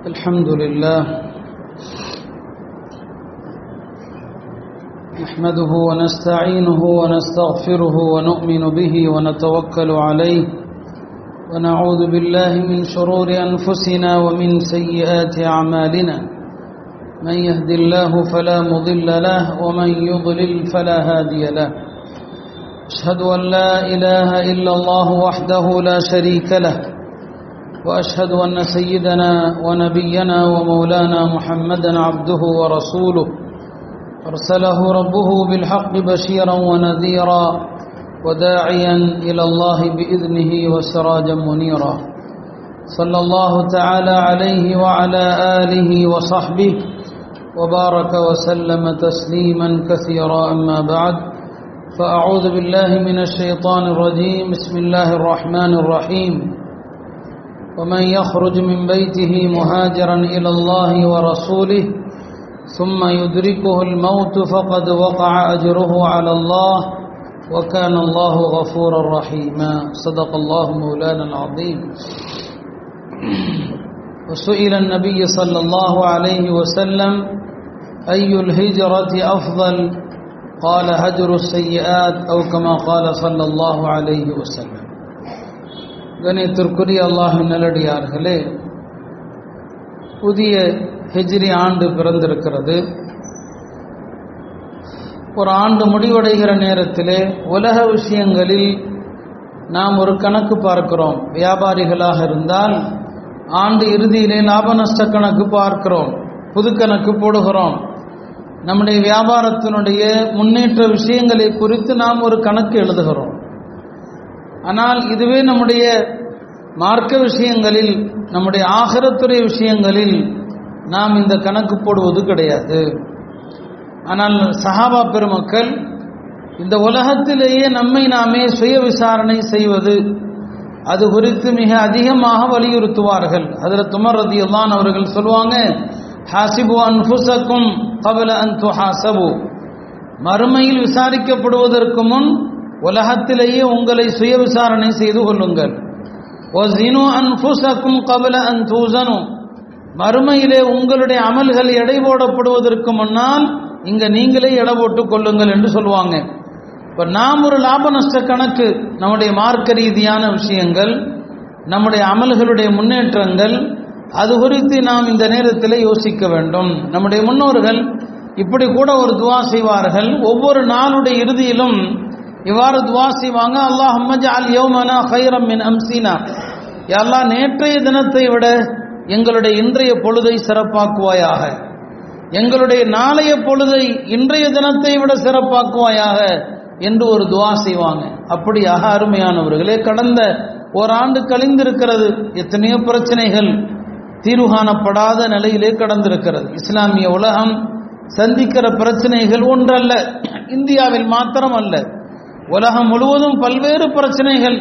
الحمد لله نحمده ونستعينه ونستغفره ونؤمن به ونتوكل عليه ونعوذ بالله من شرور أنفسنا ومن سيئات أعمالنا من يهد الله فلا مضل له ومن يضلل فلا هادي له أشهد أن لا إله إلا الله وحده لا شريك له وأشهد أن سيدنا ونبينا ومولانا محمدا عبده ورسوله أرسله ربه بالحق بشيرا ونذيرا وداعيا إلى الله بإذنه وسراجا منيرا صلى الله تعالى عليه وعلى آله وصحبه وبارك وسلم تسليما كثيرا أما بعد فأعوذ بالله من الشيطان الرجيم بسم الله الرحمن الرحيم ومن يخرج من بيته مهاجرا إلى الله ورسوله ثم يدركه الموت فقد وقع أجره على الله وكان الله غفورا رحيما صدق الله مولانا العظيم وسئل النبي صلى الله عليه وسلم أي الهجرة أفضل قال هجر السيئات أو كما قال صلى الله عليه وسلم கணியத்திற்குரிய அல்லாஹின் நல்லடியார்களே புதிய ஹெஜ்ரி ஆண்டு பிறந்திருக்கிறது ஒரு ஆண்டு முடிவடைகிற நேரத்திலே உலக விஷயங்களில் நாம் ஒரு கணக்கு பார்க்கிறோம் வியாபாரிகளாக இருந்தால் ஆண்டு இறுதியிலே லாப நஷ்ட கணக்கு பார்க்கிறோம் புது கணக்கு போடுகிறோம் நம்முடைய வியாபாரத்தினுடைய முன்னேற்ற விஷயங்களை குறித்து நாம் ஒரு கணக்கு எழுதுகிறோம் ஆனால் இதுவே நம்முடைய மார்க்க விஷயங்களில் நம்முடைய ஆகரத்துறை விஷயங்களில் நாம் இந்த கணக்கு போடுவது கிடையாது ஆனால் சஹாபா பெருமக்கள் இந்த உலகத்திலேயே நம்மை நாமே சுய விசாரணை செய்வது அது குறித்து மிக அதிகமாக வலியுறுத்துவார்கள் அதில் துமர் ரதியுல்லான் அவர்கள் சொல்லுவாங்க ஹாசிபு அன்புசக்கும் கபல அந்து ஹாசபு மறுமையில் விசாரிக்கப்படுவதற்கு முன் உலகத்திலேயே உங்களை சுய விசாரணை செய்து கொள்ளுங்கள் அன்புசக்கும் கபல அந்தூசனு மறுமையிலே உங்களுடைய அமல்கள் எடை போடப்படுவதற்கு முன்னால் இங்க நீங்களே எடை போட்டுக் கொள்ளுங்கள் என்று சொல்லுவாங்க இப்ப நாம் ஒரு லாப நஷ்ட கணக்கு நம்முடைய மார்க்க ரீதியான விஷயங்கள் நம்முடைய அமல்களுடைய முன்னேற்றங்கள் அது குறித்து நாம் இந்த நேரத்தில் யோசிக்க வேண்டும் நம்முடைய முன்னோர்கள் இப்படி கூட ஒரு துவா செய்வார்கள் ஒவ்வொரு நாளுடைய இறுதியிலும் இவ்வாறு துவா செய்வாங்க அல்லாஹ் அல் யௌமனா ஹைரம் மின் அம்சீனா எல்லாம் நேற்றைய தினத்தை விட எங்களுடைய இன்றைய பொழுதை சிறப்பாக்குவாயாக எங்களுடைய நாளைய பொழுதை இன்றைய தினத்தை விட சிறப்பாக்குவாயாக என்று ஒரு துவா செய்வாங்க அப்படியாக அருமையானவர்களே கடந்த ஓராண்டு கழிந்திருக்கிறது எத்தனையோ பிரச்சனைகள் தீர்வு காணப்படாத நிலையிலே கடந்திருக்கிறது இஸ்லாமிய உலகம் சந்திக்கிற பிரச்சனைகள் ஒன்றல்ல இந்தியாவில் மாத்திரம் அல்ல உலகம் முழுவதும் பல்வேறு பிரச்சனைகள்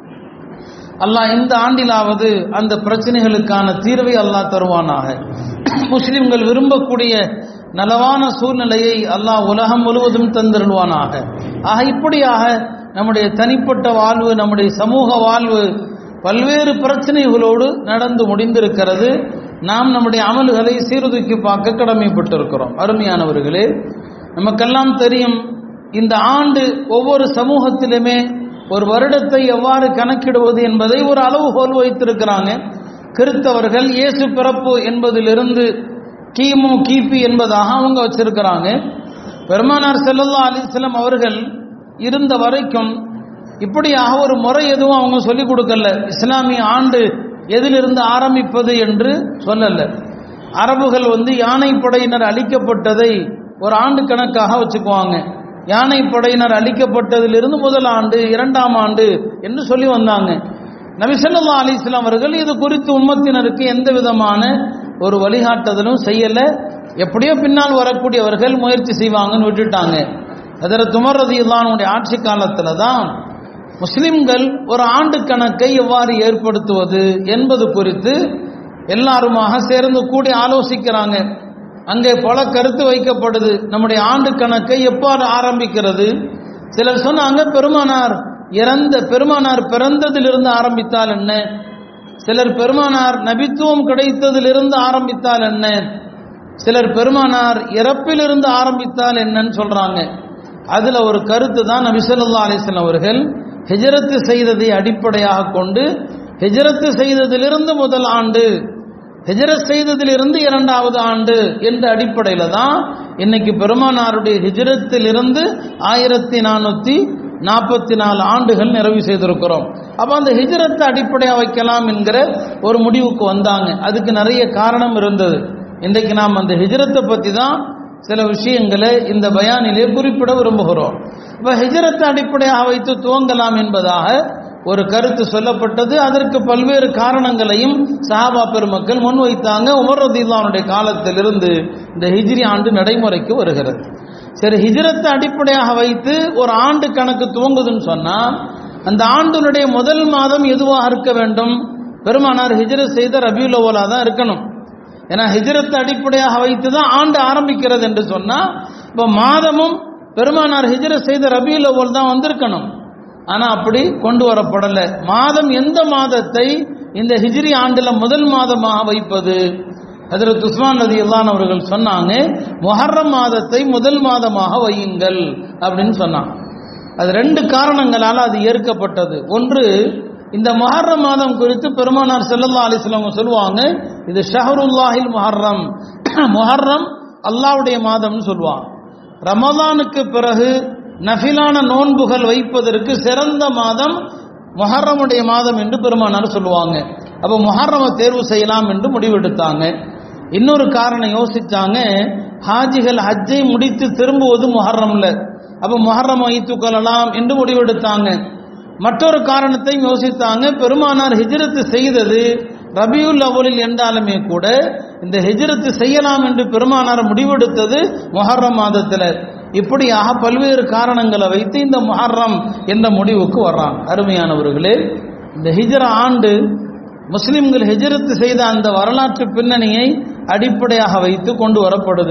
அல்லாஹ் இந்த ஆண்டிலாவது அந்த பிரச்சனைகளுக்கான தீர்வை அல்லாஹ் தருவானாக முஸ்லிம்கள் விரும்பக்கூடிய நலவான சூழ்நிலையை அல்லாஹ் உலகம் முழுவதும் தந்திருவானாக ஆக இப்படியாக நம்முடைய தனிப்பட்ட வாழ்வு நம்முடைய சமூக வாழ்வு பல்வேறு பிரச்சனைகளோடு நடந்து முடிந்திருக்கிறது நாம் நம்முடைய அமல்களை சீர்தூக்கி பார்க்க கடமைப்பட்டிருக்கிறோம் அருமையானவர்களே நமக்கெல்லாம் தெரியும் இந்த ஆண்டு ஒவ்வொரு சமூகத்திலுமே ஒரு வருடத்தை எவ்வாறு கணக்கிடுவது என்பதை ஒரு அளவுகோல் வைத்திருக்கிறாங்க கிறித்தவர்கள் இயேசு பிறப்பு என்பதிலிருந்து கிமு கிபி என்பதாக அவங்க வச்சிருக்கிறாங்க பெருமானார் செல்லல்லா அலிஸ்லம் அவர்கள் இருந்த வரைக்கும் இப்படியாக ஒரு முறை எதுவும் அவங்க சொல்லிக் கொடுக்கல இஸ்லாமிய ஆண்டு எதிலிருந்து ஆரம்பிப்பது என்று சொல்லல அரபுகள் வந்து யானை படையினர் அளிக்கப்பட்டதை ஒரு ஆண்டு கணக்காக வச்சுக்குவாங்க யானை படையினர் அளிக்கப்பட்டதிலிருந்து முதல் ஆண்டு இரண்டாம் ஆண்டு என்று சொல்லி வந்தாங்க நபிசல்லா அலிஸ்லாம் அவர்கள் இது குறித்து உம்மத்தினருக்கு எந்த விதமான ஒரு வழிகாட்டுதலும் செய்யல எப்படியோ பின்னால் வரக்கூடியவர்கள் முயற்சி செய்வாங்கன்னு விட்டுட்டாங்க அதில் துமரதியில்லானுடைய ஆட்சி காலத்தில் தான் முஸ்லிம்கள் ஒரு ஆண்டு கணக்கை எவ்வாறு ஏற்படுத்துவது என்பது குறித்து எல்லாருமாக சேர்ந்து கூடி ஆலோசிக்கிறாங்க அங்கே பல கருத்து வைக்கப்படுது நம்முடைய ஆண்டு கணக்கை எவ்வாறு ஆரம்பிக்கிறது சிலர் சொன்னாங்க பெருமானார் இறந்த பெருமானார் பிறந்ததிலிருந்து ஆரம்பித்தால் என்ன சிலர் பெருமானார் நபித்துவம் கிடைத்ததிலிருந்து ஆரம்பித்தால் என்ன சிலர் பெருமானார் இறப்பிலிருந்து ஆரம்பித்தால் என்னன்னு சொல்றாங்க அதுல ஒரு கருத்து தான் நபி ஸல்லல்லாஹு அலைஹி வஸல்லம் அவர்கள் ஹிஜ்ரத்து செய்ததை அடிப்படையாக கொண்டு ஹிஜ்ரத்து செய்ததிலிருந்து முதல் ஆண்டு ஹிஜ்ரத் செய்ததிலிருந்து இரண்டாவது ஆண்டு என்ற அடிப்படையில தான் இன்னைக்கு பெருமானாருடைய ஹிஜ்ரத்திலிருந்து ஆயிரத்தி நானூத்தி நாற்பத்தி நாலு ஆண்டுகள் நிறைவு செய்திருக்கிறோம் அப்ப அந்த ஹிஜ்ரத்தை அடிப்படையாக வைக்கலாம் என்கிற ஒரு முடிவுக்கு வந்தாங்க அதுக்கு நிறைய காரணம் இருந்தது இன்றைக்கு நாம் அந்த ஹிஜ்ரத்தை பத்தி தான் சில விஷயங்களை இந்த பயானிலே குறிப்பிட விரும்புகிறோம் இப்ப ஹிஜ்ரத்தை அடிப்படையாக வைத்து துவங்கலாம் என்பதாக ஒரு கருத்து சொல்லப்பட்டது அதற்கு பல்வேறு காரணங்களையும் சஹாபா பெருமக்கள் முன்வைத்தாங்க உமர் ரதில்லானுடைய காலத்திலிருந்து இந்த ஹிஜ்ரி ஆண்டு நடைமுறைக்கு வருகிறது சரி ஹிஜ்ரத்தை அடிப்படையாக வைத்து ஒரு ஆண்டு கணக்கு துவங்குதுன்னு சொன்னா அந்த ஆண்டினுடைய முதல் மாதம் எதுவாக இருக்க வேண்டும் பெருமானார் ஹிஜ்ரத் செய்த ரபியுல் அவ்வலா தான் இருக்கணும் ஏன்னா ஹிஜ்ரத்தை அடிப்படையாக வைத்து தான் ஆண்டு ஆரம்பிக்கிறது என்று சொன்னா இப்போ மாதமும் பெருமானார் ஹிஜ்ரத் செய்த ரபியுல் அவ்வல் தான் வந்திருக்கணும் ஆனா அப்படி கொண்டு வரப்படல மாதம் எந்த மாதத்தை இந்த ஹிஜ்ரி ஆண்டுல முதல் மாதமாக வைப்பது ஹஜரத் உஸ்மான் நதி அல்லான் அவர்கள் சொன்னாங்க முஹர்ரம் மாதத்தை முதல் மாதமாக வையுங்கள் அப்படின்னு சொன்னாங்க அது ரெண்டு காரணங்களால் அது ஏற்கப்பட்டது ஒன்று இந்த முஹர்ரம் மாதம் குறித்து பெருமானார் செல்லல்லா அலிஸ்லாம் சொல்லுவாங்க இது ஷஹருல்லாஹில் முஹர்ரம் முஹர்ரம் அல்லாவுடைய மாதம்னு சொல்லுவாங்க ரமதானுக்கு பிறகு நஃபிலான நோன்புகள் வைப்பதற்கு சிறந்த மாதம் முஹர்ரமுடைய மாதம் என்று பெருமானார் சொல்லுவாங்க அப்போ முஹர்ரமை தேர்வு செய்யலாம் என்று முடிவெடுத்தாங்க இன்னொரு காரணம் யோசிச்சாங்க ஹாஜிகள் ஹஜ்ஜை முடித்து திரும்புவது முஹர்ரம்ல அப்போ முஹர்ரம் வைத்து கொள்ளலாம் என்று முடிவெடுத்தாங்க மற்றொரு காரணத்தையும் யோசித்தாங்க பெருமானார் ஹிஜ்ரத்து செய்தது ரபியுல் அவ்வலில் என்றாலுமே கூட இந்த ஹிஜ்ரத்து செய்யலாம் என்று பெருமானார் முடிவெடுத்தது முஹர்ரம் மாதத்தில் இப்படியாக பல்வேறு காரணங்களை வைத்து இந்த முஹர்ரம் என்ற முடிவுக்கு வர்றாங்க அருமையானவர்களே இந்த ஹிஜ்ர ஆண்டு முஸ்லிம்கள் ஹிஜ்ரத்து செய்த அந்த வரலாற்று பின்னணியை அடிப்படையாக வைத்து கொண்டு வரப்படுது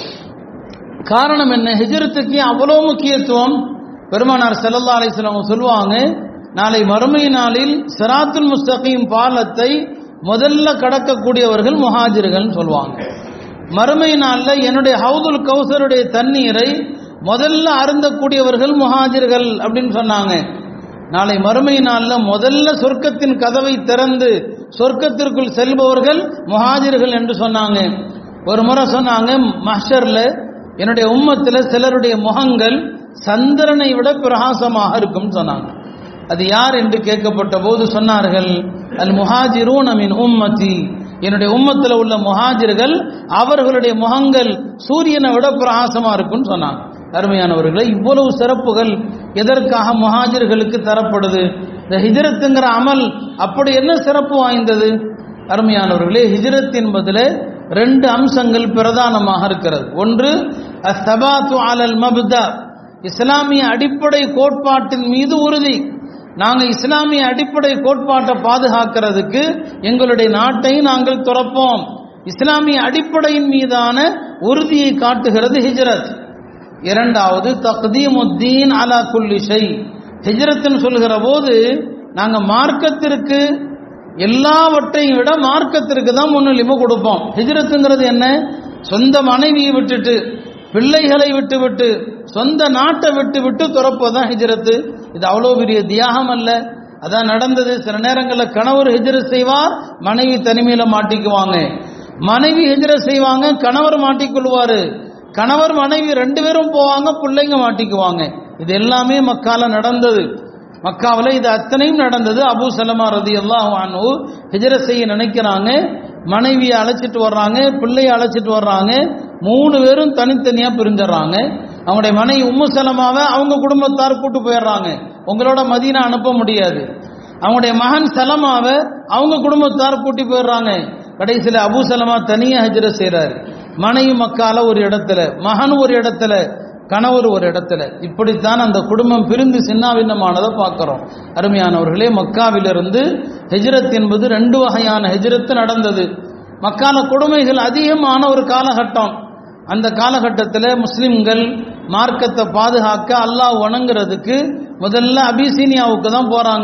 காரணம் என்ன ஹிஜ்ரத்துக்கு அவ்வளோ முக்கியத்துவம் பெருமானார் செல்லல்லா அலிஸ்லாம் சொல்லுவாங்க நாளை மறுமை நாளில் சிராத்துல் முஸ்தகீம் பாலத்தை முதல்ல கடக்கக்கூடியவர்கள் முஹாஜிர்கள் சொல்லுவாங்க மறுமை நாளில் என்னுடைய ஹவுதுல் கௌசருடைய தண்ணீரை முதல்ல அருந்தக்கூடியவர்கள் முஹாஜிர்கள் அப்படின்னு சொன்னாங்க நாளை மறுமை நாளில் முதல்ல சொர்க்கத்தின் கதவை திறந்து சொர்க்கத்திற்குள் செல்பவர்கள் முஹாஜிர்கள் என்று சொன்னாங்க ஒரு முறை சொன்னாங்க மஹர்ல என்னுடைய உம்மத்தில் சிலருடைய முகங்கள் சந்திரனை விட பிரகாசமாக இருக்கும் சொன்னாங்க அது யார் என்று கேட்கப்பட்ட போது சொன்னார்கள் அல் முஹாஜிரூன் அமின் உம்மதி என்னுடைய உம்மத்தில் உள்ள முஹாஜிர்கள் அவர்களுடைய முகங்கள் சூரியனை விட பிரகாசமா இருக்கும்னு சொன்னாங்க அருமையானவர்களே இவ்வளவு சிறப்புகள் எதற்காக முஹாஜிர்களுக்கு தரப்படுது இந்த ஹிஜரத்துங்கிற அமல் அப்படி என்ன சிறப்பு வாய்ந்தது அருமையானவர்களே ஹிஜரத் என்பதில் ரெண்டு அம்சங்கள் பிரதானமாக இருக்கிறது ஒன்று அஸ்தபாத்து அலல் மப்தா இஸ்லாமிய அடிப்படை கோட்பாட்டின் மீது உறுதி நாங்கள் இஸ்லாமிய அடிப்படை கோட்பாட்டை பாதுகாக்கிறதுக்கு எங்களுடைய நாட்டை நாங்கள் துறப்போம் இஸ்லாமிய அடிப்படையின் மீதான உறுதியை காட்டுகிறது ஹிஜ்ரத் இரண்டாவது தக்தீமுத்தீன் அலா குல்லி ஷை ஹிஜ்ரத்னு சொல்கிற போது நாங்கள் மார்க்கத்திற்கு எல்லாவற்றையும் விட மார்க்கத்திற்கு தான் முன்னுரிமை கொடுப்போம் ஹிஜ்ரத்துங்கிறது என்ன சொந்த மனைவியை விட்டுட்டு பிள்ளைகளை விட்டு விட்டு சொந்த நாட்டை விட்டு விட்டு துறப்பதான் ஹிஜ்ரத்து இது அவ்வளோ பெரிய தியாகம் அல்ல அதான் நடந்தது சில நேரங்களில் கணவர் ஹிஜ்ரத் செய்வார் மனைவி தனிமையில மாட்டிக்குவாங்க மனைவி ஹிஜ்ரத் செய்வாங்க கணவர் மாட்டிக்கொள்வாரு கணவர் மனைவி ரெண்டு பேரும் போவாங்க பிள்ளைங்க மாட்டிக்குவாங்க இது எல்லாமே மக்கால நடந்தது மக்காவில் இது அத்தனையும் நடந்தது அபு சலமா ரதி அல்லாஹ் அனு ஹிஜரத் செய்ய நினைக்கிறாங்க மனைவியை அழைச்சிட்டு வர்றாங்க பிள்ளையை அழைச்சிட்டு வர்றாங்க மூணு பேரும் தனித்தனியா பிரிஞ்சிடறாங்க அவங்களுடைய மனைவி உம்மு சலமாவை அவங்க குடும்பத்தார் கூட்டு போயிடுறாங்க உங்களோட மதீனா அனுப்ப முடியாது அவங்களுடைய மகன் சலமாவை அவங்க குடும்பத்தார் கூட்டி போயிடுறாங்க கடைசியில் அபு சலமா தனியா ஹஜ்ரத் செய்கிறார் மனைவி மக்கால ஒரு இடத்துல மகன் ஒரு இடத்துல கணவர் ஒரு இடத்துல இப்படித்தான் அந்த குடும்பம் பிரிந்து சின்னாபின்னமானதை பார்க்கிறோம் அருமையானவர்களே மக்காவிலிருந்து ஹெஜ்ரத் என்பது ரெண்டு வகையான ஹெஜ்ரத் நடந்தது மக்கால கொடுமைகள் அதிகமான ஒரு காலகட்டம் அந்த காலகட்டத்தில் முஸ்லிம்கள் மார்க்கத்தை பாதுகாக்க அல்லாஹ் வணங்குறதுக்கு முதல்ல அபிசீனியாவுக்கு தான் போறாங்க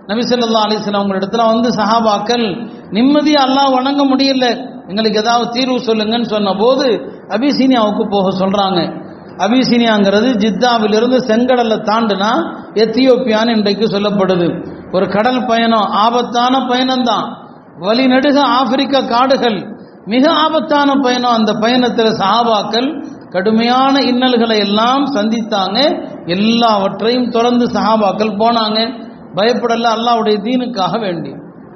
நபிசல்லா அலிஸ்லாம் அவங்க இடத்துல வந்து சஹாபாக்கள் நிம்மதியா அல்லாஹ் வணங்க முடியல எங்களுக்கு ஏதாவது தீர்வு சொல்லுங்கன்னு சொன்ன போது அபிசீனியாவுக்கு போக சொல்றாங்க அபிசீனியாங்கிறது ஜித்தாவிலிருந்து செங்கடலை தாண்டுனா எத்தியோப்பியான்னு இன்றைக்கு சொல்லப்படுது ஒரு கடல் பயணம் ஆபத்தான பயணம்தான் வழிநடுக ஆப்பிரிக்க காடுகள் மிக ஆபத்தான பயணம் அந்த பயணத்தில் சஹாபாக்கள் கடுமையான இன்னல்களை எல்லாம் சந்தித்தாங்க எல்லாவற்றையும் தொடர்ந்து சஹாபாக்கள் போனாங்க பயப்படல அல்லாவுடைய தீனுக்காக வேண்டி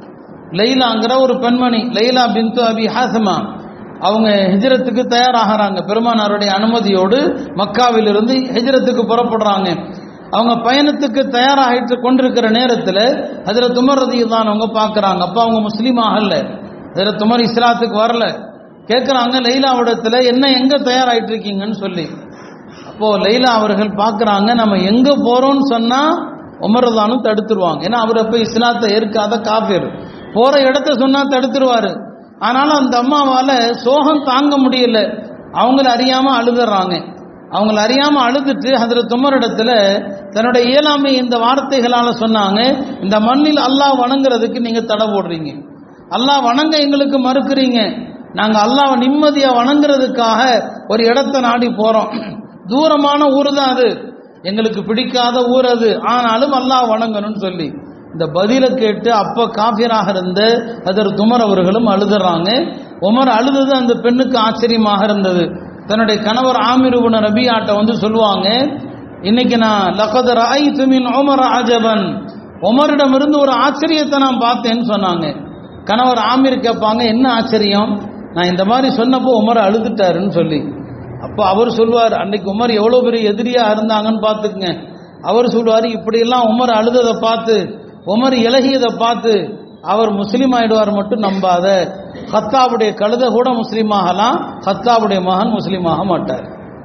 லைலாங்கிற ஒரு பெண்மணி லைலா பிந்து அபி ஹாசமா அவங்க ஹிஜ்ரத்துக்கு தயாராகிறாங்க பெருமானாருடைய அனுமதியோடு மக்காவிலிருந்து ஹிஜ்ரத்துக்கு புறப்படுறாங்க அவங்க பயணத்துக்கு தயாராகிட்டு கொண்டிருக்கிற நேரத்தில் அதில் துமர் ரதி தான் அவங்க பார்க்குறாங்க அப்போ அவங்க முஸ்லீம் ஆகல அதில் துமர் இஸ்லாத்துக்கு வரல கேட்குறாங்க லைலாவிடத்தில் என்ன எங்கே தயாராகிட்டு இருக்கீங்கன்னு சொல்லி அப்போது லைலா அவர்கள் பார்க்குறாங்க நம்ம எங்கே போகிறோம்னு சொன்னால் உமர்தானும் தடுத்துருவாங்க ஏன்னா அவர் அப்போ இஸ்லாத்தை ஏற்காத காஃபிர் போகிற இடத்த சொன்னால் தடுத்துருவார் ஆனாலும் அந்த அம்மாவால் சோகம் தாங்க முடியல அவங்கள அறியாமல் அழுதுறாங்க அவங்கள அறியாமல் அழுதுட்டு அதில் துமரிடத்துல தன்னுடைய இயலாமை இந்த வார்த்தைகளால் சொன்னாங்க இந்த மண்ணில் அல்லாஹ் வணங்குறதுக்கு நீங்கள் தடை போடுறீங்க அல்லாஹ் வணங்க எங்களுக்கு மறுக்கிறீங்க நாங்கள் அல்லாஹ் நிம்மதியாக வணங்குறதுக்காக ஒரு இடத்த நாடி போகிறோம் தூரமான ஊர் தான் அது எங்களுக்கு பிடிக்காத ஊர் அது ஆனாலும் அல்லாஹ் வணங்கணும்னு சொல்லி இந்த பதிலை கேட்டு அப்ப காபியராக இருந்த அதர் துமர் அவர்களும் அழுதுறாங்க உமர் அழுதது அந்த பெண்ணுக்கு ஆச்சரியமாக இருந்தது தன்னுடைய கணவர் ஆமிருபுன ரபியாட்ட வந்து சொல்லுவாங்க இன்னைக்கு நான் லகத ராய் துமின் உமர் அஜபன் உமரிடம் இருந்து ஒரு ஆச்சரியத்தை நான் பார்த்தேன்னு சொன்னாங்க கணவர் ஆமீர் கேட்பாங்க என்ன ஆச்சரியம் நான் இந்த மாதிரி சொன்னப்போ உமர் அழுதுட்டாருன்னு சொல்லி அப்போ அவர் சொல்லுவார் அன்னைக்கு உமர் எவ்வளோ பெரிய எதிரியா இருந்தாங்கன்னு பார்த்துக்குங்க அவர் சொல்லுவார் இப்படியெல்லாம் உமர் அழுததை பார்த்து உமர் இலகியதை பார்த்து அவர் முஸ்லீம் ஆயிடுவார் மட்டும் நம்பாத ஹத்தாவுடைய கழுத கூட முஸ்லீம் ஆகலாம் ஹத்தாவுடைய மகன் முஸ்லீம் ஆக மாட்டார்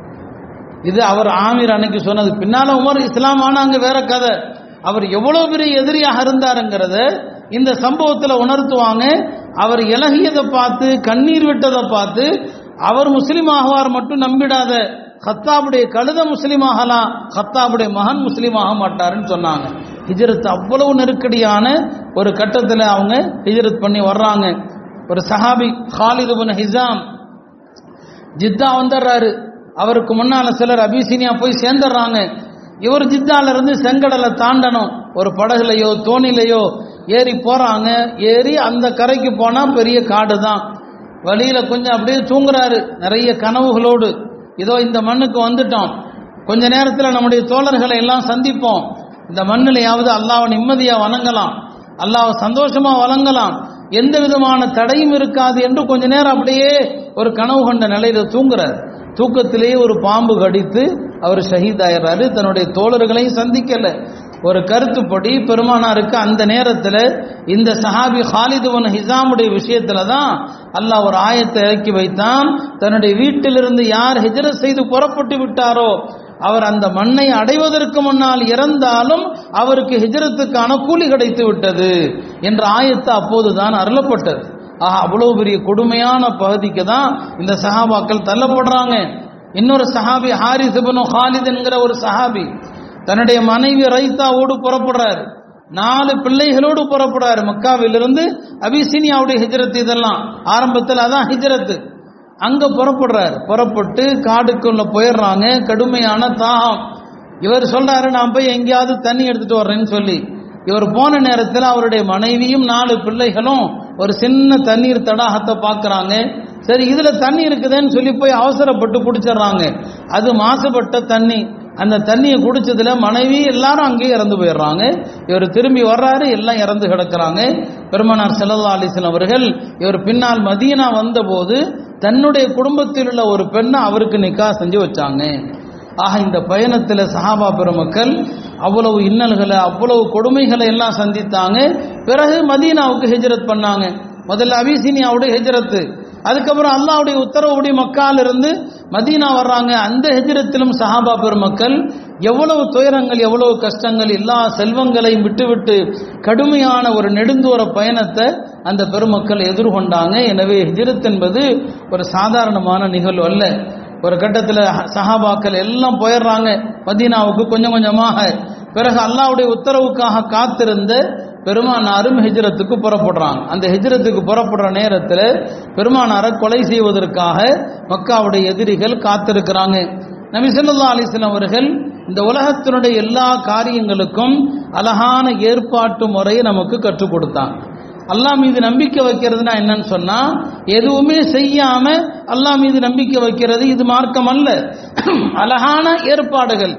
இது அவர் ஆமீர் அன்னைக்கு சொன்னது பின்னால உமர் இஸ்லாம் ஆனாங்க வேற கதை அவர் எவ்வளவு பெரிய எதிரியாக இருந்தாருங்கிறத இந்த சம்பவத்தில் உணர்த்துவாங்க அவர் இலகியதை பார்த்து கண்ணீர் விட்டதை பார்த்து அவர் முஸ்லீம் ஆகுவார் மட்டும் நம்பிடாத ஹத்தாவுடைய கழுத முஸ்லீம் ஆகலாம் ஹத்தாவுடைய மகன் முஸ்லீம் ஆக மாட்டாருன்னு சொன்னாங்க ஹிஜரத் அவ்வளவு நெருக்கடியான ஒரு கட்டத்தில் அவங்க ஹிஜரத் பண்ணி வர்றாங்க ஒரு சஹாபி ஹாலிது பின் ஹிசாம் ஜித்தா வந்துடுறாரு அவருக்கு முன்னால சிலர் அபிசீனியா போய் சேர்ந்துடுறாங்க இவர் ஜித்தால இருந்து செங்கடலை தாண்டணும் ஒரு படகுலையோ தோணிலையோ ஏறி போறாங்க ஏறி அந்த கரைக்கு போனா பெரிய காடு தான் வழியில கொஞ்சம் அப்படியே தூங்குறாரு நிறைய கனவுகளோடு இதோ இந்த மண்ணுக்கு வந்துட்டோம் கொஞ்ச நேரத்தில் நம்முடைய தோழர்களை எல்லாம் சந்திப்போம் இந்த மண்ணிலையாவது அல்லாவை நிம்மதியா வணங்கலாம் அல்லாவை சந்தோஷமா வழங்கலாம் எந்த விதமான தடையும் இருக்காது என்று கொஞ்ச நேரம் அப்படியே ஒரு கனவு கண்ட நிலையில தூங்குறார் தூக்கத்திலேயே ஒரு பாம்பு கடித்து அவர் ஷஹீத் ஆயிடுறாரு தன்னுடைய தோழர்களையும் சந்திக்கல ஒரு கருத்துப்படி பெருமானாருக்கு அந்த நேரத்தில் இந்த சஹாபி ஹாலிதுவன் ஹிசாமுடைய விஷயத்துல தான் அல்லாஹ் ஒரு ஆயத்தை இறக்கி வைத்தான் தன்னுடைய வீட்டிலிருந்து யார் ஹிஜரத் செய்து புறப்பட்டு விட்டாரோ அவர் அந்த மண்ணை அடைவதற்கு முன்னால் இறந்தாலும் அவருக்கு ஹிஜரத்துக்கான கூலி கிடைத்து விட்டது என்ற ஆயத்து அப்போதுதான் அருளப்பட்டது ஆஹா அவ்வளவு பெரிய கொடுமையான பகுதிக்கு தான் இந்த சஹாபாக்கள் தள்ளப்படுறாங்க இன்னொரு சஹாபி ஹாரிஸ் இப்னு ஹாலித் என்கிற ஒரு சஹாபி தன்னுடைய மனைவி ரைத்தாவோடு புறப்படுறாரு நாலு பிள்ளைகளோடு புறப்படுறாரு மக்காவிலிருந்து அபிசீனியாவுடைய ஹிஜரத் இதெல்லாம் ஆரம்பத்தில் அதான் ஹிஜரத்து அங்க புறப்படுறாரு புறப்பட்டு காடுக்குள்ள போயிடுறாங்க கடுமையான தாகம் இவர் சொல்றாரு நான் போய் எங்கேயாவது தண்ணி எடுத்துட்டு வர்றேன்னு சொல்லி இவர் போன நேரத்தில் அவருடைய மனைவியும் நாலு பிள்ளைகளும் ஒரு சின்ன தண்ணீர் தடாகத்தை பார்க்கறாங்க சரி இதுல தண்ணி இருக்குதுன்னு சொல்லி போய் அவசரப்பட்டு குடிச்சிடுறாங்க அது மாசுபட்ட தண்ணி அந்த தண்ணியை குடிச்சதுல மனைவி எல்லாரும் அங்கேயே இறந்து போயிடுறாங்க இவர் திரும்பி வர்றாரு எல்லாம் இறந்து கிடக்குறாங்க பெருமனார் செல்லல்லா அலிஸ்லாம் அவர்கள் இவர் பின்னால் மதீனா வந்தபோது தன்னுடைய குடும்பத்தில் உள்ள ஒரு பெண்ணை அவருக்கு நிக்கா செஞ்சு வச்சாங்க ஆக இந்த பயணத்தில் சஹாபா பெருமக்கள் அவ்வளவு இன்னல்களை அவ்வளவு கொடுமைகளை எல்லாம் சந்தித்தாங்க பிறகு மதீனாவுக்கு ஹிஜ்ரத் பண்ணாங்க முதல்ல அபிசீனியாவுடைய ஹிஜ்ரத்து அதுக்கப்புறம் அல்லாவுடைய உத்தரவுடி மக்கால் இருந்து மதீனா வர்றாங்க அந்த ஹிஜ்ரத்திலும் சஹாபா பெருமக்கள் எவ்வளவு துயரங்கள் எவ்வளவு கஷ்டங்கள் எல்லா செல்வங்களையும் விட்டுவிட்டு கடுமையான ஒரு நெடுந்தூர பயணத்தை அந்த பெருமக்கள் எதிர்கொண்டாங்க எனவே ஹிஜ்ரத் என்பது ஒரு சாதாரணமான நிகழ்வு அல்ல ஒரு கட்டத்தில் சஹாபாக்கள் எல்லாம் போயிடுறாங்க மதீனாவுக்கு கொஞ்சம் கொஞ்சமாக பிறகு அல்லாவுடைய உத்தரவுக்காக காத்திருந்த பெருமானாரும் ஹிஜ்ரத்துக்கு புறப்படுறாங்க அந்த ஹிஜ்ரத்துக்கு புறப்படுற நேரத்தில் பெருமானாரை கொலை செய்வதற்காக மக்காவுடைய எதிரிகள் காத்திருக்கிறாங்க நபி ஸல்லல்லாஹு அலைஹி வஸல்லம் அவர்கள் இந்த உலகத்தினுடைய எல்லா காரியங்களுக்கும் அழகான ஏற்பாட்டு முறையை நமக்கு கற்றுக் கொடுத்தாங்க அல்லாஹ் மீது நம்பிக்கை வைக்கிறதுனா என்னன்னு சொன்னா எதுவுமே செய்யாம அல்லாஹ் மீது நம்பிக்கை வைக்கிறது இது மார்க்கம் அல்ல அழகான ஏற்பாடுகள்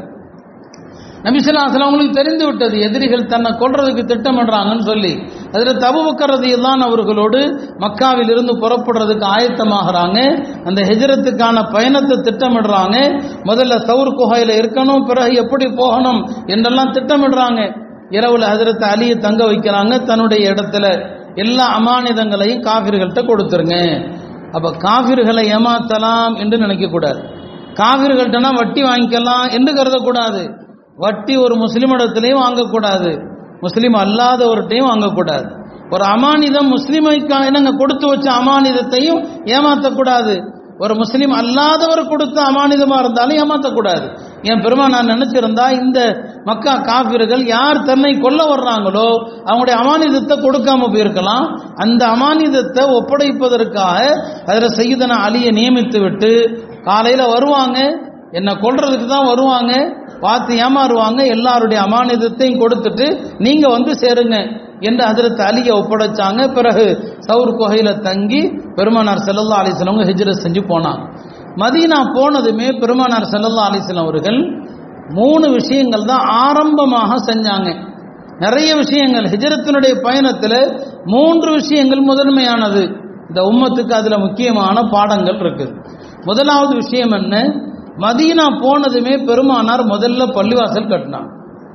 நபிசுல்லாசலம் அவங்களுக்கு தெரிந்து விட்டது எதிரிகள் தன்னை கொல்றதுக்கு திட்டமிடுறாங்கன்னு சொல்லி அதில் தபுபக்கரது தான் அவர்களோடு மக்காவில் இருந்து புறப்படுறதுக்கு ஆயத்தமாகறாங்க அந்த ஹெஜரத்துக்கான பயணத்தை திட்டமிடுறாங்க முதல்ல சவுர் குகையில் இருக்கணும் பிறகு எப்படி போகணும் என்றெல்லாம் திட்டமிடுறாங்க இரவுல ஹஜரத் அலியை தங்க வைக்கிறாங்க தன்னுடைய இடத்துல எல்லா அமானிதங்களையும் காபிர்கள்ட்ட கொடுத்துருங்க அப்ப காபிர்களை ஏமாத்தலாம் என்று நினைக்க கூடாது காபிர்கள்ட்டனா வட்டி வாங்கிக்கலாம் என்று கருதக்கூடாது வட்டி ஒரு முஸ்லிமிடத்திலையும் வாங்கக்கூடாது முஸ்லீம் அல்லாதவர்கிட்டையும் வாங்கக்கூடாது ஒரு அமானிதம் முஸ்லீமைக்கான என்னங்க கொடுத்து வச்ச அமானிதத்தையும் ஏமாற்றக்கூடாது ஒரு முஸ்லீம் அல்லாதவர் கொடுத்த அமானிதமா இருந்தாலும் ஏமாற்றக்கூடாது என் பெருமா நான் நினைச்சிருந்தா இந்த மக்கா காபிர்கள் யார் தன்னை கொல்ல வர்றாங்களோ அவங்களுடைய அமானிதத்தை கொடுக்காம போயிருக்கலாம் அந்த அமானிதத்தை ஒப்படைப்பதற்காக அதில் செய்தன அலியை நியமித்து விட்டு காலையில வருவாங்க என்னை கொல்றதுக்கு தான் வருவாங்க பார்த்து ஏமாறுவாங்க எல்லாருடைய அமானிதத்தையும் கொடுத்துட்டு நீங்க வந்து சேருங்க என்று ஹஜரத் அலியை ஒப்படைச்சாங்க பிறகு சவுர் குகையில தங்கி பெருமானார் செல்லல்லா அலிஸ்லவங்க ஹிஜ்ரத் செஞ்சு போனாங்க மதீனா போனதுமே பெருமானார் செல்லல்லா அலிஸ்லாம் அவர்கள் மூணு விஷயங்கள் தான் ஆரம்பமாக செஞ்சாங்க நிறைய விஷயங்கள் ஹிஜரத்தினுடைய பயணத்தில் மூன்று விஷயங்கள் முதன்மையானது இந்த உம்மத்துக்கு அதுல முக்கியமான பாடங்கள் இருக்குது முதலாவது விஷயம் என்ன மதீனா போனதுமே பெருமானார் முதல்ல பள்ளிவாசல் கட்டினாங்க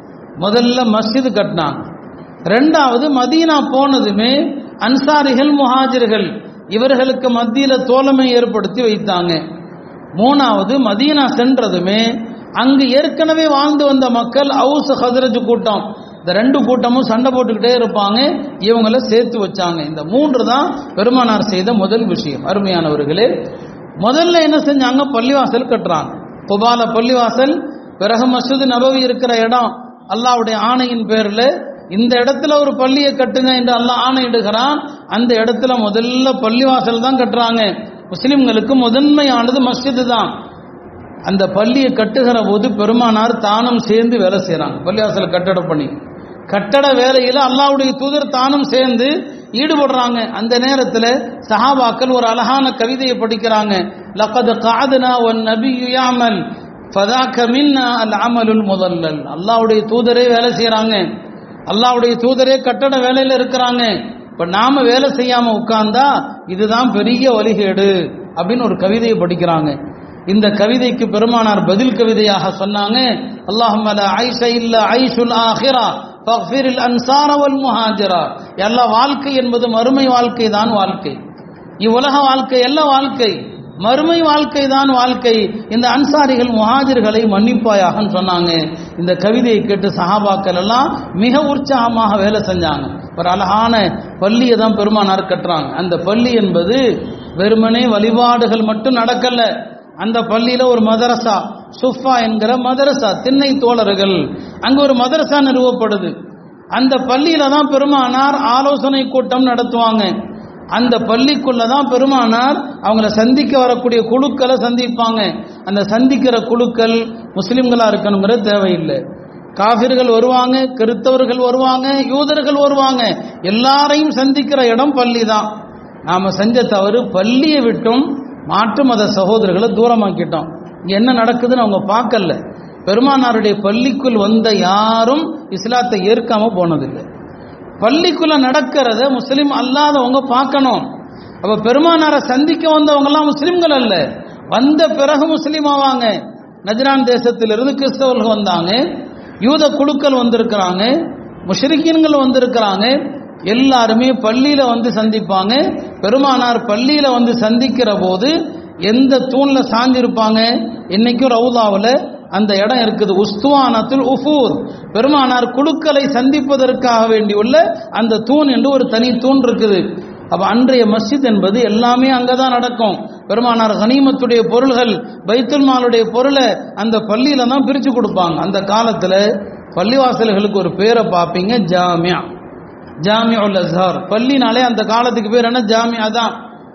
முதல்ல மஸ்ஜித் கட்டினாங்க ரெண்டாவது மதீனா போனதுமே அன்சாரிகள் முஹாஜிர்கள் இவர்களுக்கு மத்தியில தோழமை ஏற்படுத்தி வைத்தாங்க மூணாவது மதீனா சென்றதுமே அங்கு ஏற்கனவே வாழ்ந்து வந்த மக்கள் அவுஸ் ஹதரஜ் கூட்டம் இந்த ரெண்டு கூட்டமும் சண்டை போட்டுக்கிட்டே இருப்பாங்க இவங்களை சேர்த்து வச்சாங்க இந்த மூன்று தான் பெருமானார் செய்த முதல் விஷயம் அருமையானவர்களே முதல்ல என்ன செஞ்சாங்க பள்ளிவாசல் கட்டுறாங்க குபால பள்ளிவாசல் பிறகு மசூது நபவி இருக்கிற இடம் அல்லாவுடைய ஆணையின் பேர்ல இந்த இடத்துல ஒரு பள்ளியை கட்டுங்க என்று அல்லாஹ் ஆணையிடுகிறான் அந்த இடத்துல முதல்ல பள்ளிவாசல் தான் கட்டுறாங்க முஸ்லிம்களுக்கு முதன்மையானது மஸ்ஜிது தான் அந்த பள்ளியை கட்டுகிற போது பெருமானார் தானும் சேர்ந்து வேலை செய்கிறாங்க பள்ளிவாசல் கட்டட பண்ணி கட்டட வேலையில் அல்லாவுடைய தூதர் தானும் சேர்ந்து ஈடுபடுறாங்க அந்த நேரத்தில் சஹாபாக்கள் ஒரு அழகான கவிதையை படிக்கிறாங்க லக்கது காதுனா ஒன் நபியு யாமல் ஃபதாக்க மின்னா அல் அமலுல் முதல்லல் அல்லாவுடைய தூதரே வேலை செய்கிறாங்க அல்லாவுடைய தூதரே கட்டட வேலையில் இருக்கிறாங்க இப்ப நாம வேலை செய்யாம உட்கார்ந்தா இதுதான் பெரிய வழிகேடு அப்படின்னு ஒரு கவிதையை படிக்கிறாங்க இந்த கவிதைக்கு பெருமானார் பதில் கவிதையாக சொன்னாங்க அல்லாஹும் ஐஷ இல்ல ஐஷுல் ஆஹிரா ஃபக்ஃபிரில் அன்சார வல் முஹாஜிரா எல்லா வாழ்க்கை என்பது மறுமை வாழ்க்கை தான் வாழ்க்கை இவ்வுலக வாழ்க்கை எல்லா வாழ்க்கை மறுமை வாழ்க்கை தான் வாழ்க்கை இந்த அன்சாரிகள் முஹாஜிர்களை மன்னிப்பாயாக சொன்னாங்க இந்த கவிதையை கேட்டு சஹாபாக்கள் எல்லாம் மிக உற்சாகமாக வேலை செஞ்சாங்க ஒரு அழகான பள்ளியை தான் பெருமானார் கட்டுறாங்க அந்த பள்ளி என்பது வெறுமனே வழிபாடுகள் மட்டும் நடக்கல அந்த பள்ளியில ஒரு மதரசா சுஃபா என்கிற மதரசா திண்ணை தோழர்கள் அங்க ஒரு மதரசா நிறுவப்படுது அந்த பள்ளியில தான் பெருமானார் ஆலோசனை கூட்டம் நடத்துவாங்க அந்த பள்ளிக்குள்ள தான் பெருமானார் அவங்கள சந்திக்க வரக்கூடிய குழுக்களை சந்திப்பாங்க அந்த சந்திக்கிற குழுக்கள் முஸ்லிம்களா இருக்கணுங்கிறது தேவையில்லை காபிர்கள் வருவாங்க கிறித்தவர்கள் வருவாங்க யூதர்கள் வருவாங்க எல்லாரையும் சந்திக்கிற இடம் பள்ளி தான் நாம செஞ்ச தவறு பள்ளியை விட்டும் மாற்று மத சகோதரர்களை தூரமாக்கிட்டோம் இங்க என்ன நடக்குதுன்னு அவங்க பார்க்கல பெருமானாருடைய பள்ளிக்குள் வந்த யாரும் இஸ்லாத்தை ஏற்காம போனதில்லை பள்ளிக்குள்ள நடக்கிறத முஸ்லீம் அல்லாதவங்க பார்க்கணும் அப்ப பெருமானாரை சந்திக்க வந்தவங்க எல்லாம் முஸ்லிம்கள் அல்ல வந்த பிறகு முஸ்லீம் ஆவாங்க நஜ்ரான் தேசத்திலிருந்து கிறிஸ்தவர்கள் வந்தாங்க யூத குழுக்கள் வந்திருக்கிறாங்க முஷ்ரிக்கீன்கள் வந்திருக்கிறாங்க எல்லாருமே பள்ளியில வந்து சந்திப்பாங்க பெருமானார் பள்ளியில வந்து சந்திக்கிற போது எந்த தூண்ல சாஞ்சிருப்பாங்க இன்னைக்கும் ரவுதாவில் அந்த இடம் இருக்குது உஸ்துவானத்துல் உஃபூர் பெருமானார் குழுக்களை சந்திப்பதற்காக வேண்டியுள்ள அந்த தூண் என்று ஒரு தனி தூண் இருக்குது அப்ப அன்றைய மஸ்ஜித் என்பது எல்லாமே அங்கதான் நடக்கும் பெருமானார் கனிமத்துடைய பொருள்கள் பைத்துல் மாலுடைய பொருளை அந்த பள்ளியில தான் பிரிச்சு கொடுப்பாங்க அந்த காலத்துல பள்ளிவாசல்களுக்கு ஒரு பேரை பார்ப்பீங்க ஜாமியா ஜாமியா உல் அஸ்ஹார் பள்ளினாலே அந்த காலத்துக்கு பேர் என்ன ஜாமியா தான்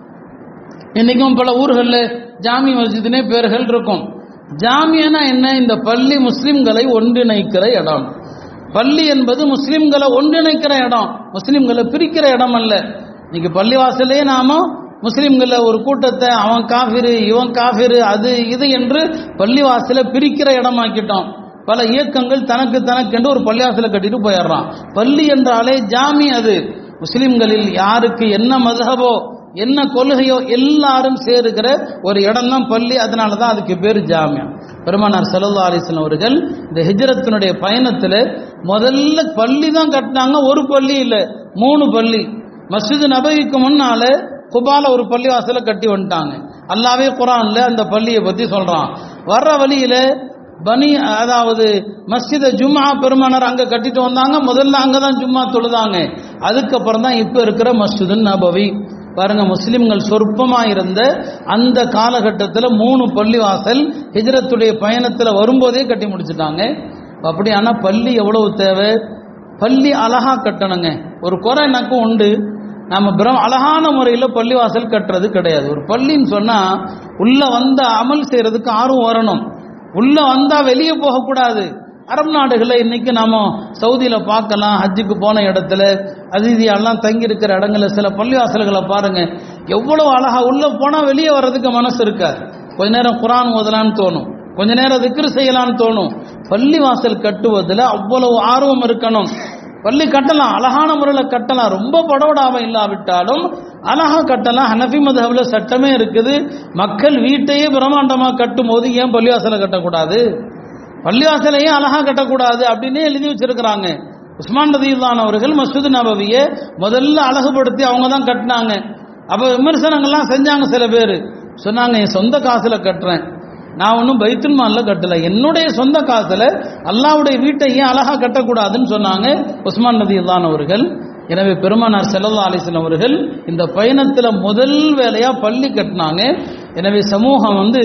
இன்னைக்கும் பல ஊர்களில் ஜாமி மஸ்ஜித்னே பேர்கள் இருக்கும் ஜாமியானா என்ன இந்த பள்ளி முஸ்லிம்களை ஒன்றிணைக்கிற இடம் பள்ளி என்பது முஸ்லிம்களை ஒன்றிணைக்கிற இடம் முஸ்லிம்களை பிரிக்கிற இடம் அல்ல இன்னைக்கு பள்ளிவாசலே நாம முஸ்லிம்கள ஒரு கூட்டத்தை அவன் காஃபிரு இவன் காஃபிரு அது இது என்று பள்ளிவாசலை பிரிக்கிற இடமாக்கிட்டோம் பல இயக்கங்கள் தனக்கு தனக்கென்று ஒரு பள்ளிவாசலை கட்டிட்டு போயிடுறான் பள்ளி என்றாலே ஜாமி அது முஸ்லிம்களில் யாருக்கு என்ன மதகபோ என்ன கொள்கையோ எல்லாரும் சேருகிற ஒரு இடம் தான் பள்ளி அதனால தான் அதுக்கு பேர் ஜாமியா பெருமானார் சல்லா அலிஸ்லாம் அவர்கள் இந்த ஹிஜ்ரத்தினுடைய பயணத்தில் முதல்ல பள்ளி தான் கட்டினாங்க ஒரு பள்ளி இல்லை மூணு பள்ளி மஸ்ஜித் நபவிக்கு முன்னால குபால ஒரு பள்ளி வாசல கட்டி வந்துட்டாங்க அல்லாவே குரான்ல அந்த பள்ளியை பத்தி சொல்றான் வர்ற வழியில பனி அதாவது மஸ்ஜித ஜும்மா பெருமானார் அங்க கட்டிட்டு வந்தாங்க முதல்ல அங்கதான் ஜும்மா தொழுதாங்க அதுக்கப்புறம் தான் இப்ப இருக்கிற மஸ்ஜிது நபவி பாருங்க முஸ்லிம்கள் சொற்பமா இருந்த அந்த காலகட்டத்தில் மூணு பள்ளிவாசல் ஹிஜ்ரத்துடைய பயணத்தில் வரும்போதே கட்டி முடிச்சுட்டாங்க அப்படி ஆனால் பள்ளி எவ்வளவு தேவை பள்ளி அழகா கட்டணுங்க ஒரு குறை எனக்கும் உண்டு நம்ம பிரம் அழகான முறையில் பள்ளிவாசல் கட்டுறது கிடையாது ஒரு பள்ளின்னு சொன்னா உள்ள வந்த அமல் செய்யறதுக்கு ஆர்வம் வரணும் உள்ள வந்தா வெளியே போகக்கூடாது அரபு நாடுகளில் இன்னைக்கு நாம சவுதியில பார்க்கலாம் ஹஜ்ஜுக்கு போன இடத்துல அதிதியெல்லாம் தங்கி இருக்கிற இடங்கள்ல சில பள்ளிவாசல்களை பாருங்க எவ்வளவு அழகா உள்ள போனா வெளியே வர்றதுக்கு மனசு இருக்காது கொஞ்ச நேரம் குரான் ஓதலான்னு தோணும் கொஞ்ச நேரம் திக்ரு செய்யலான்னு தோணும் பள்ளிவாசல் கட்டுவதில் அவ்வளவு ஆர்வம் இருக்கணும் பள்ளி கட்டலாம் அழகான முறையில் கட்டலாம் ரொம்ப படவடாம இல்லாவிட்டாலும் அழகா கட்டலாம் ஹனஃபி மதஹபில் சட்டமே இருக்குது மக்கள் வீட்டையே பிரம்மாண்டமா கட்டும் போது ஏன் பள்ளிவாசலை கட்டக்கூடாது பள்ளிவாசலையே அழகா கட்டக்கூடாது அப்படின்னு எழுதி வச்சிருக்கிறாங்க உஸ்மான் ரதியுல்லான் அவர்கள் மசூத் நபவியை முதல்ல அழகுபடுத்தி அவங்க தான் கட்டினாங்க அப்ப விமர்சனங்கள்லாம் செஞ்சாங்க சில பேர் சொன்னாங்க என் சொந்த காசுல கட்டுறேன் நான் ஒன்றும் பைத்துல் மால்ல கட்டல என்னுடைய சொந்த காசுல அல்லாவுடைய வீட்டை ஏன் அழகா கட்டக்கூடாதுன்னு சொன்னாங்க உஸ்மான் ரதியுல்லான் அவர்கள் எனவே பெருமானார் செல்லல்லா அலிஸ்லாம் அவர்கள் இந்த பயணத்துல முதல் வேலையா பள்ளி கட்டினாங்க எனவே சமூகம் வந்து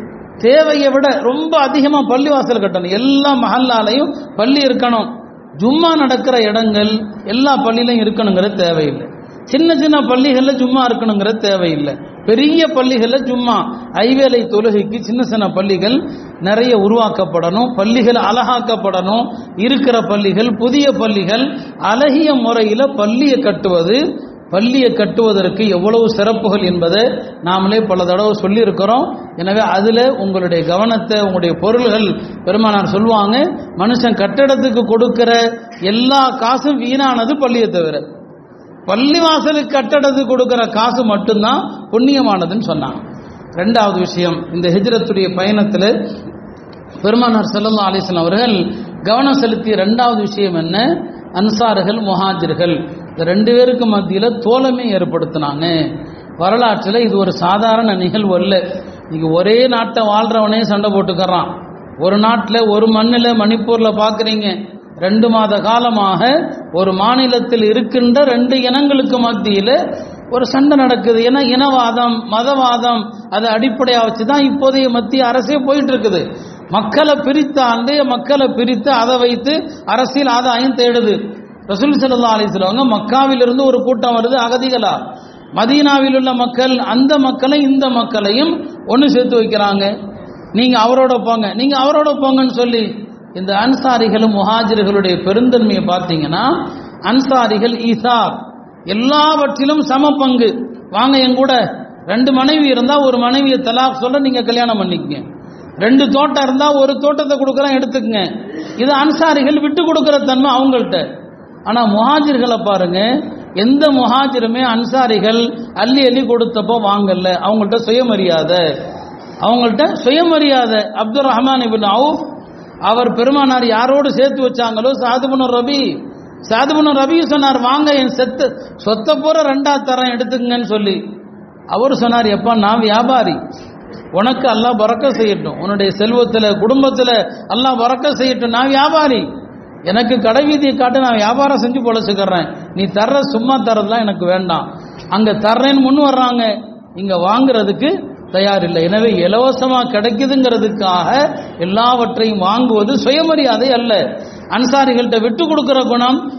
தேவையை விட ரொம்ப அதிகமா பள்ளி வாசல் கட்டணும் எல்லா மஹல்லாலையும் பள்ளி இருக்கணும் ஜும்மா நடக்கிற இடங்கள் எல்லா பள்ளியிலும் இருக்கணுங்கிறது தேவையில்லை சின்ன சின்ன பள்ளிகள்ல ஜும்மா இருக்கணுங்கிறது தேவையில்லை பெரிய பள்ளிகள்ல ஜும்மா ஐவேளை தொழுகைக்கு சின்ன சின்ன பள்ளிகள் நிறைய உருவாக்கப்படணும் பள்ளிகள் அழகாக்கப்படணும் இருக்கிற பள்ளிகள் புதிய பள்ளிகள் அழகிய முறையில் பள்ளியை கட்டுவது பள்ளியை கட்டுவதற்கு எவ்வளவு சிறப்புகள் என்பதை நாமளே பல தடவை சொல்லியிருக்கிறோம் எனவே அதில் உங்களுடைய கவனத்தை உங்களுடைய பொருள்கள் பெருமானார் சொல்லுவாங்க மனுஷன் கட்டடத்துக்கு கொடுக்கிற எல்லா காசும் வீணானது பள்ளியை தவிர பள்ளிவாசலுக்கு கட்டடத்துக்கு கொடுக்கிற காசு மட்டும்தான் புண்ணியமானதுன்னு சொன்னாங்க ரெண்டாவது விஷயம் இந்த ஹிஜ்ரத்துடைய பயணத்தில் பெருமானார் செல்லல்லா அலிஸ்லாம் அவர்கள் கவனம் செலுத்திய ரெண்டாவது விஷயம் என்ன அன்சார்கள் முஹாஜிர்கள் இந்த ரெண்டு பேருக்கு மத்தியில் தோழமை ஏற்படுத்தினாங்க வரலாற்றில் இது ஒரு சாதாரண நிகழ்வு அல்ல இன்னைக்கு ஒரே நாட்டை வாழ்றவனே சண்டை போட்டுக்கறான் ஒரு நாட்டில் ஒரு மண்ணில் மணிப்பூரில் பார்க்குறீங்க ரெண்டு மாத காலமாக ஒரு மாநிலத்தில் இருக்கின்ற ரெண்டு இனங்களுக்கு மத்தியில் ஒரு சண்டை நடக்குது ஏன்னா இனவாதம் மதவாதம் அதை அடிப்படையாக வச்சு தான் இப்போதைய மத்திய அரசே போயிட்டு இருக்குது மக்களை பிரித்து ஆண்டு மக்களை பிரித்து அதை வைத்து அரசியல் ஆதாயம் தேடுது ரசூல் சல்லா அலிஸ்லவங்க மக்காவிலிருந்து ஒரு கூட்டம் வருது அகதிகளா மதீனாவில் உள்ள மக்கள் அந்த மக்களை இந்த மக்களையும் ஒன்று சேர்த்து வைக்கிறாங்க நீங்க அவரோட போங்க நீங்க அவரோட போங்கன்னு சொல்லி இந்த அன்சாரிகளும் முஹாஜிர்களுடைய பெருந்தன்மையை பார்த்தீங்கன்னா அன்சாரிகள் ஈசார் எல்லாவற்றிலும் சம பங்கு வாங்க என் கூட ரெண்டு மனைவி இருந்தா ஒரு மனைவியை தலாக் சொல்ல நீங்க கல்யாணம் பண்ணிக்கங்க ரெண்டு தோட்டம் இருந்தா ஒரு தோட்டத்தை கொடுக்குறேன் எடுத்துக்கங்க இது அன்சாரிகள் விட்டு கொடுக்கிற தன்மை அவங்கள்ட்ட ஆனா முஹாஜிர்களை பாருங்க எந்த முஹாஜிருமே அன்சாரிகள் அள்ளி அள்ளி கொடுத்தப்போ வாங்கல அவங்கள்ட்ட சுயமரியாதை அவங்கள்ட்ட சுயமரியாதை அப்துல் ரஹ்மான் இபின் அவுஃப் அவர் பெருமானார் யாரோடு சேர்த்து வச்சாங்களோ சாதுபுன ரபி சாதுபுன ரபி சொன்னார் வாங்க என் செத்து சொத்தை பூர ரெண்டா தரம் எடுத்துக்கங்கன்னு சொல்லி அவர் சொன்னார் எப்பா நான் வியாபாரி உனக்கு அல்லாஹ் பறக்க செய்யட்டும் உன்னுடைய செல்வத்தில் குடும்பத்தில் அல்லாஹ் பறக்க செய்யட்டும் நான் வியாபாரி எனக்கு கடை வீதியை காட்டு நான் வியாபாரம் செஞ்சு பொழைச்சுக்கிறேன் நீ தர்ற சும்மா தர்றதுலாம் எனக்கு வேண்டாம் அங்க தர்றேன்னு முன் வர்றாங்க இங்க வாங்குறதுக்கு தயாரில்லை எனவே இலவசமா கிடைக்குதுங்கிறதுக்காக எல்லாவற்றையும் வாங்குவது சுயமரியாதை அல்ல அன்சாரிகள்கிட்ட விட்டு கொடுக்கிற குணம்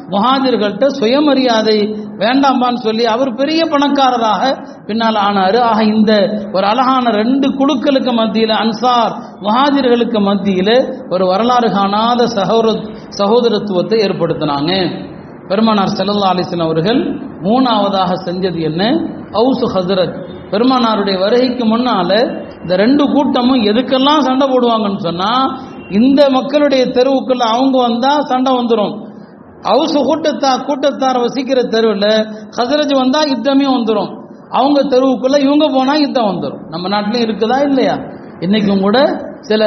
முஹாஜர்கள்ட்ட சுயமரியாதை வேண்டாம்பான்னு சொல்லி அவர் பெரிய பணக்காரராக பின்னால் ஆனாரு ஆக இந்த ஒரு அழகான ரெண்டு குழுக்களுக்கு மத்தியில் அன்சார் முஹாஜர்களுக்கு மத்தியில் ஒரு வரலாறு காணாத சகோதர சகோதரத்துவத்தை ஏற்படுத்தினாங்க பெருமானார் ஸல்லல்லாஹு அலைஹி வஸல்லம் அவர்கள் மூணாவதாக செஞ்சது என்ன அவுசு ஹசரத் பெருமானாருடைய வருகைக்கு முன்னால இந்த ரெண்டு கூட்டமும் எதுக்கெல்லாம் சண்டை போடுவாங்கன்னு சொன்னா இந்த மக்களுடைய தெருவுக்குள்ள அவங்க வந்தா சண்டை வந்துடும் அவுசு கூட்டத்தா கூட்டத்தார் வசிக்கிற தெருவில் ஹசரஜ் வந்தா யுத்தமே வந்துடும் அவங்க தெருவுக்குள்ள இவங்க போனா யுத்தம் வந்துடும் நம்ம நாட்டிலும் இருக்குதா இல்லையா இன்னைக்கும் கூட சில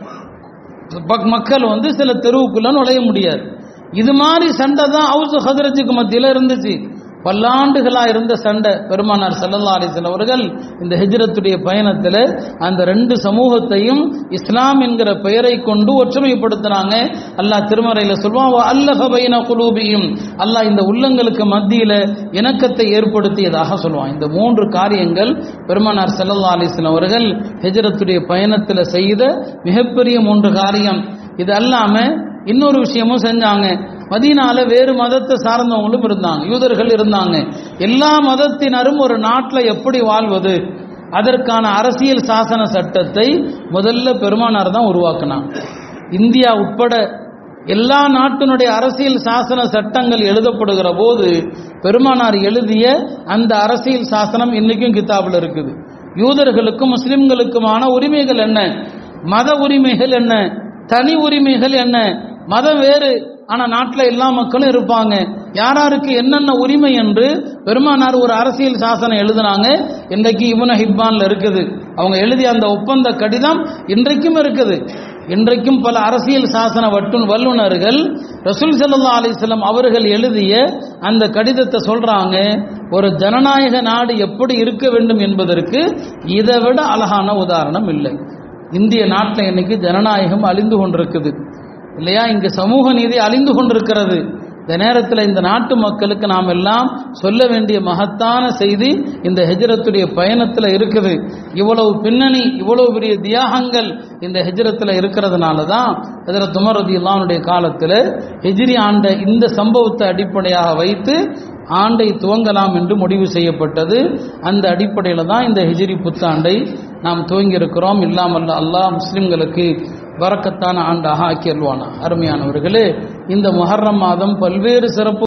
பக்- மக்கள் வந்து சில தெருவுக்குள்ள நுழைய முடியாது இது மாதிரி சண்டை தான் ஹவுஸ் ஹதரஜுக்கு மத்தியில் இருந்துச்சு பல்லாண்டுகளா இருந்த சண்டை பெருமானார் ஸல்லல்லாஹு அலைஹி வஸல்லம் அவர்கள் இந்த ஹிஜ்ரத்துடைய பயணத்தில் அந்த ரெண்டு சமூகத்தையும் இஸ்லாம் என்கிற பெயரை கொண்டு ஒற்றுமைப்படுத்தினாங்க அல்லாஹ் திருமறையில சொல்வான் அல்லஹ பைன குலூபியும் அல்லாஹ் இந்த உள்ளங்களுக்கு மத்தியில இணக்கத்தை ஏற்படுத்தியதாக சொல்லுவான் இந்த மூன்று காரியங்கள் பெருமானார் ஸல்லல்லாஹு அலைஹி வஸல்லம் அவர்கள் ஹிஜ்ரத்துடைய பயணத்தில் செய்த மிகப்பெரிய மூன்று காரியம் இது அல்லாம இன்னொரு விஷயமும் செஞ்சாங்க மதீனால வேறு மதத்தை சார்ந்தவங்களும் இருந்தாங்க யூதர்கள் இருந்தாங்க எல்லா மதத்தினரும் ஒரு நாட்டில் எப்படி வாழ்வது அதற்கான அரசியல் சாசன சட்டத்தை முதல்ல பெருமானார் தான் உருவாக்குனாங்க இந்தியா உட்பட எல்லா நாட்டினுடைய அரசியல் சாசன சட்டங்கள் எழுதப்படுகிற போது பெருமானார் எழுதிய அந்த அரசியல் சாசனம் இன்னைக்கும் கிதாபில் இருக்குது யூதர்களுக்கும் முஸ்லிம்களுக்குமான உரிமைகள் என்ன மத உரிமைகள் என்ன தனி உரிமைகள் என்ன மதம் வேறு ஆனா நாட்டில் எல்லா மக்களும் இருப்பாங்க யாராருக்கு என்னென்ன உரிமை என்று பெருமானார் ஒரு அரசியல் சாசனம் எழுதினாங்க இன்றைக்கு இவன ஹிப்பான்ல இருக்குது அவங்க எழுதிய அந்த ஒப்பந்த கடிதம் இன்றைக்கும் இருக்குது இன்றைக்கும் பல அரசியல் சாசன வட்டு வல்லுநர்கள் ரசூல் ஸல்லல்லாஹு அலைஹி வஸல்லம் அவர்கள் எழுதிய அந்த கடிதத்தை சொல்றாங்க ஒரு ஜனநாயக நாடு எப்படி இருக்க வேண்டும் என்பதற்கு இதை விட அழகான உதாரணம் இல்லை இந்திய நாட்டில் இன்னைக்கு ஜனநாயகம் அழிந்து கொண்டிருக்குது இல்லையா இங்கு சமூக நீதி அழிந்து கொண்டிருக்கிறது இந்த நேரத்தில் இந்த நாட்டு மக்களுக்கு நாம் எல்லாம் சொல்ல வேண்டிய மகத்தான செய்தி இந்த ஹிஜ்ரத்துடைய பயணத்தில் இருக்குது இவ்வளவு பின்னணி இவ்வளவு பெரிய தியாகங்கள் இந்த ஹிஜ்ரத்தில் இருக்கிறதுனால தான் ஹஜரத் உமர் ரதியுல்லாவுடைய காலத்தில் ஹிஜ்ரி ஆண்ட இந்த சம்பவத்தை அடிப்படையாக வைத்து ஆண்டை துவங்கலாம் என்று முடிவு செய்யப்பட்டது அந்த அடிப்படையில் தான் இந்த ஹிஜ்ரி புத்தாண்டை நாம் துவங்கி இருக்கிறோம் இல்லாமல்ல அல்லாஹ் முஸ்லிம்களுக்கு வரக்கத்தான ஆண்டாக ஆக்கி அருள்வானா அருமையானவர்களே இந்த முஹர்ரம் மாதம் பல்வேறு சிறப்பு